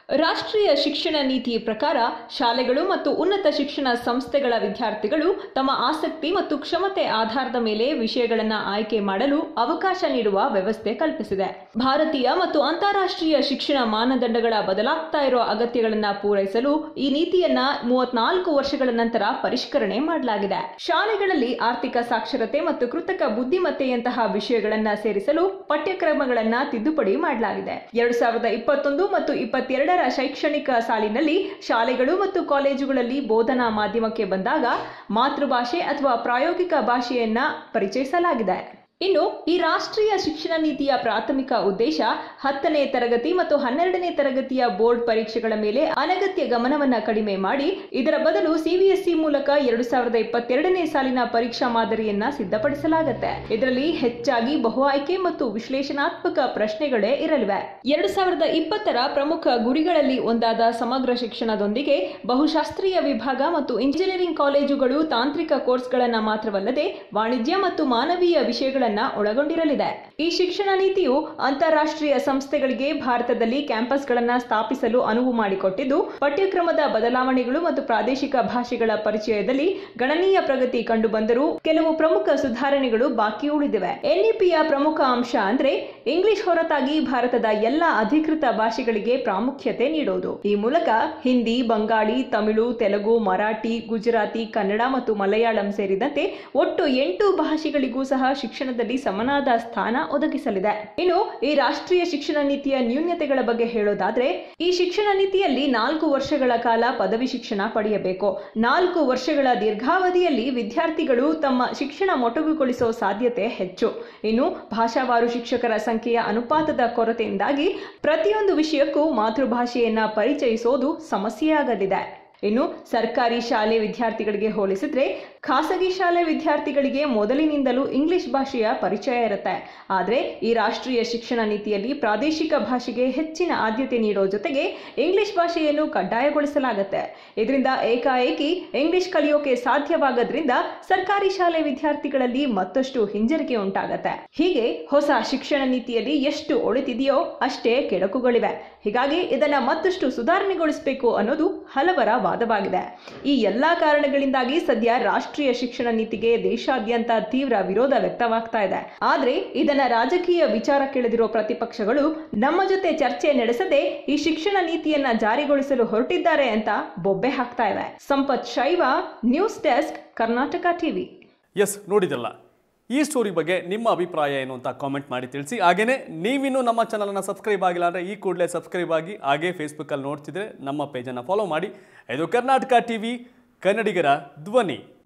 ರಾಷ್ಟ್ರೀಯ ಶಿಕ್ಷಣ ನೀತಿ ಪ್ರಕಾರ ಶಾಲೆಗಳು ಮತ್ತು ಉನ್ನತ ಶಿಕ್ಷಣ ಸಂಸ್ಥೆಗಳ ವಿದ್ಯಾರ್ಥಿಗಳು ತಮ್ಮ ಆಸಕ್ತಿ ಮತ್ತು ಕ್ಷಮತೆ ಆಧಾರದ ಮೇಲೆ ವಿಷಯಗಳನ್ನು ಆಯ್ಕೆ ಮಾಡಲು ಅವಕಾಶ ನೀಡುವ ವ್ಯವಸ್ಥೆ ಕಲ್ಪಿಸಿದೆ ಭಾರತೀಯ ಮತ್ತು ಅಂತಾರಾಷ್ಟ್ರೀಯ ಶಿಕ್ಷಣ ಮಾನದಂಡಗಳ ಬದಲಾಗ್ತಾ ಇರುವ ಅಗತ್ಯಗಳನ್ನು ಪೂರೈಸಲು ಈ ನೀತಿಯನ್ನ ಮೂವತ್ನಾಲ್ಕು ವರ್ಷಗಳ ನಂತರ ಪರಿಷ್ಕರಣೆ ಮಾಡಲಾಗಿದೆ ಶಾಲೆಗಳಲ್ಲಿ ಆರ್ಥಿಕ ಸಾಕ್ಷರತೆ ಮತ್ತು ಕೃತಕ ಬುದ್ಧಿಮತ್ತೆಯಂತಹ ವಿಷಯಗಳನ್ನ ಸೇರಿಸಲು ಪಠ್ಯಕ್ರಮಗಳನ್ನ ತಿದ್ದುಪಡಿ ಮಾಡಲಾಗಿದೆ ಎರಡು ಸಾವಿರದ ಇಪ್ಪತ್ತೊಂದು ಮತ್ತು ಇಪ್ಪತ್ತೆರಡರ ಶೈಕ್ಷಣಿಕ ಸಾಲಿನಲ್ಲಿ ಶಾಲೆಗಳು ಮತ್ತು ಕಾಲೇಜುಗಳಲ್ಲಿ ಬೋಧನಾ ಮಾಧ್ಯಮಕ್ಕೆ ಬಂದಾಗ ಮಾತೃಭಾಷೆ ಅಥವಾ ಪ್ರಾಯೋಗಿಕ ಭಾಷೆಯನ್ನ ಪರಿಚಯಿಸಲಾಗಿದೆ ಇನ್ನು ಈ ರಾಷ್ಟ್ರೀಯ ಶಿಕ್ಷಣ ನೀತಿಯ ಪ್ರಾಥಮಿಕ ಉದ್ದೇಶ ಹತ್ತನೇ ತರಗತಿ ಮತ್ತು ಹನ್ನೆರಡನೇ ತರಗತಿಯ ಬೋರ್ಡ್ ಪರೀಕ್ಷೆಗಳ ಮೇಲೆ ಅನಗತ್ಯ ಗಮನವನ್ನ ಕಡಿಮೆ ಮಾಡಿ ಇದರ ಬದಲು ಸಿಬಿಎಸ್ಇ ಮೂಲಕ ಎರಡು ಸಾವಿರದ ಇಪ್ಪತ್ತೆರಡನೇ ಸಾಲಿನ ಪರೀಕ್ಷಾ ಮಾದರಿಯನ್ನ ಸಿದ್ಧಪಡಿಸಲಾಗುತ್ತೆ ಇದರಲ್ಲಿ ಹೆಚ್ಚಾಗಿ ಬಹು ಆಯ್ಕೆ ಮತ್ತು ವಿಶ್ಲೇಷಣಾತ್ಮಕ ಪ್ರಶ್ನೆಗಳೇ ಇರಲಿವೆ ಎರಡು ಸಾವಿರದ ಇಪ್ಪತ್ತರ ಪ್ರಮುಖ ಗುರಿಗಳಲ್ಲಿ ಒಂದಾದ ಸಮಗ್ರ ಶಿಕ್ಷಣದೊಂದಿಗೆ ಬಹುಶಾಸ್ತ್ರೀಯ ವಿಭಾಗ ಮತ್ತು ಇಂಜಿನಿಯರಿಂಗ್ ಕಾಲೇಜುಗಳು ತಾಂತ್ರಿಕ ಕೋರ್ಸ್ಗಳನ್ನ ಮಾತ್ರವಲ್ಲದೆ ವಾಣಿಜ್ಯ ಮತ್ತು ಮಾನವೀಯ ವಿಷಯಗಳ ಒಳಗೊಂಡಿರಲಿದೆ ಈ ಶಿಕ್ಷಣ ನೀತಿಯು ಅಂತಾರಾಷ್ಟ್ರೀಯ ಸಂಸ್ಥೆಗಳಿಗೆ ಭಾರತದಲ್ಲಿ ಕ್ಯಾಂಪಸ್ಗಳನ್ನು ಸ್ಥಾಪಿಸಲು ಅನುವು ಮಾಡಿಕೊಟ್ಟಿದ್ದು ಪಠ್ಯಕ್ರಮದ ಬದಲಾವಣೆಗಳು ಮತ್ತು ಪ್ರಾದೇಶಿಕ ಭಾಷೆಗಳ ಪರಿಚಯದಲ್ಲಿ ಗಣನೀಯ ಪ್ರಗತಿ ಕಂಡುಬಂದರೂ ಕೆಲವು ಪ್ರಮುಖ ಸುಧಾರಣೆಗಳು ಬಾಕಿ ಉಳಿದಿವೆ ಎನ್ಇಪಿಯ ಪ್ರಮುಖ ಅಂಶ ಅಂದ್ರೆ ಇಂಗ್ಲಿಷ್ ಹೊರತಾಗಿ ಭಾರತದ ಎಲ್ಲ ಅಧಿಕೃತ ಭಾಷೆಗಳಿಗೆ ಪ್ರಾಮುಖ್ಯತೆ ನೀಡುವುದು ಈ ಮೂಲಕ ಹಿಂದಿ ಬಂಗಾಳಿ ತಮಿಳು ತೆಲುಗು ಮರಾಠಿ ಗುಜರಾತಿ ಕನ್ನಡ ಮತ್ತು ಮಲಯಾಳಂ ಸೇರಿದಂತೆ ಒಟ್ಟು ಎಂಟು ಭಾಷೆಗಳಿಗೂ ಸಹ ಶಿಕ್ಷಣ ಸಮನಾದ ಸ್ಥಾನ ಒದಗಿಸಲಿದೆ ಇನ್ನು ಈ ರಾಷ್ಟ್ರೀಯ ಶಿಕ್ಷಣ ನೀತಿಯ ನ್ಯೂನ್ಯತೆಗಳ ಬಗ್ಗೆ ಹೇಳೋದಾದ್ರೆ ಈ ಶಿಕ್ಷಣ ನೀತಿಯಲ್ಲಿ ನಾಲ್ಕು ವರ್ಷಗಳ ಕಾಲ ಪದವಿ ಶಿಕ್ಷಣ ಪಡೆಯಬೇಕು ನಾಲ್ಕು ವರ್ಷಗಳ ದೀರ್ಘಾವಧಿಯಲ್ಲಿ ವಿದ್ಯಾರ್ಥಿಗಳು ತಮ್ಮ ಶಿಕ್ಷಣ ಮೊಟಕುಗೊಳಿಸುವ ಸಾಧ್ಯತೆ ಹೆಚ್ಚು ಇನ್ನು ಭಾಷಾವಾರು ಶಿಕ್ಷಕರ ಸಂಖ್ಯೆಯ ಅನುಪಾತದ ಕೊರತೆಯಿಂದಾಗಿ ಪ್ರತಿಯೊಂದು ವಿಷಯಕ್ಕೂ ಮಾತೃಭಾಷೆಯನ್ನ ಪರಿಚಯಿಸೋದು ಸಮಸ್ಯೆಯಾಗಲಿದೆ ಇನ್ನು ಸರ್ಕಾರಿ ಶಾಲೆ ವಿದ್ಯಾರ್ಥಿಗಳಿಗೆ ಹೋಲಿಸಿದ್ರೆ ಖಾಸಗಿ ಶಾಲೆ ವಿದ್ಯಾರ್ಥಿಗಳಿಗೆ ಮೊದಲಿನಿಂದಲೂ ಇಂಗ್ಲಿಷ್ ಭಾಷೆಯ ಪರಿಚಯ ಇರುತ್ತೆ ಆದರೆ ಈ ರಾಷ್ಟ್ರೀಯ ಶಿಕ್ಷಣ ನೀತಿಯಲ್ಲಿ ಪ್ರಾದೇಶಿಕ ಭಾಷೆಗೆ ಹೆಚ್ಚಿನ ಆದ್ಯತೆ ನೀಡೋ ಜೊತೆಗೆ ಇಂಗ್ಲಿಷ್ ಭಾಷೆಯನ್ನು ಕಡ್ಡಾಯಗೊಳಿಸಲಾಗುತ್ತೆ ಇದರಿಂದ ಏಕಾಏಕಿ ಇಂಗ್ಲಿಷ್ ಕಲಿಯೋಕೆ ಸಾಧ್ಯವಾಗೋದ್ರಿಂದ ಸರ್ಕಾರಿ ಶಾಲೆ ವಿದ್ಯಾರ್ಥಿಗಳಲ್ಲಿ ಮತ್ತಷ್ಟು ಹಿಂಜರಿಕೆ ಉಂಟಾಗತ್ತೆ ಹೀಗೆ ಹೊಸ ಶಿಕ್ಷಣ ನೀತಿಯಲ್ಲಿ ಎಷ್ಟು ಒಳಿತಿದೆಯೋ ಅಷ್ಟೇ ಕೆಡಕುಗಳಿವೆ ಹೀಗಾಗಿ ಇದನ್ನ ಮತ್ತಷ್ಟು ಸುಧಾರಣೆಗೊಳಿಸಬೇಕು ಅನ್ನೋದು ಹಲವರ ವಾದವಾಗಿದೆ ಈ ಎಲ್ಲಾ ಕಾರಣಗಳಿಂದಾಗಿ ಸದ್ಯ ರಾಷ್ಟ್ರೀಯ ಶಿಕ್ಷಣ ನೀತಿಗೆ ದೇಶಾದ್ಯಂತ ತೀವ್ರ ವಿರೋಧ ವ್ಯಕ್ತವಾಗ್ತಾ ಇದೆ ಆದ್ರೆ ಇದನ್ನ ರಾಜಕೀಯ ವಿಚಾರ ಕೇಳಿದಿರೋ ಪ್ರತಿಪಕ್ಷಗಳು ನಮ್ಮ ಜೊತೆ ಚರ್ಚೆ ನಡೆಸದೆ ಈ ಶಿಕ್ಷಣ ನೀತಿಯನ್ನ ಜಾರಿಗೊಳಿಸಲು ಹೊರಟಿದ್ದಾರೆ ಅಂತ ಬೊಬ್ಬೆ ಹಾಕ್ತಾ ಇವೆ ಸಂಪತ್ ಶೈವ ನ್ಯೂಸ್ ಡೆಸ್ಕ್ ಕರ್ನಾಟಕ ಟಿವಿ ಎಸ್ ನೋಡಿದಲ್ಲ ಈ ಸ್ಟೋರಿ ಬಗ್ಗೆ ನಿಮ್ಮ ಅಭಿಪ್ರಾಯ ಏನು ಅಂತ ಕಾಮೆಂಟ್ ಮಾಡಿ ತಿಳಿಸಿ ಹಾಗೇನೇ ನೀವಿನ್ನೂ ನಮ್ಮ ಚಾನಲನ್ನು ಸಬ್ಸ್ಕ್ರೈಬ್ ಆಗಿಲ್ಲ ಅಂದರೆ ಈ ಕೂಡಲೇ ಸಬ್ಸ್ಕ್ರೈಬ್ ಆಗಿ ಹಾಗೇ ಫೇಸ್ಬುಕ್ಕಲ್ಲಿ ನೋಡ್ತಿದ್ರೆ ನಮ್ಮ ಪೇಜನ್ನು ಫಾಲೋ ಮಾಡಿ ಇದು ಕರ್ನಾಟಕ ಟಿವಿ ಕನ್ನಡಿಗರ ಧ್ವನಿ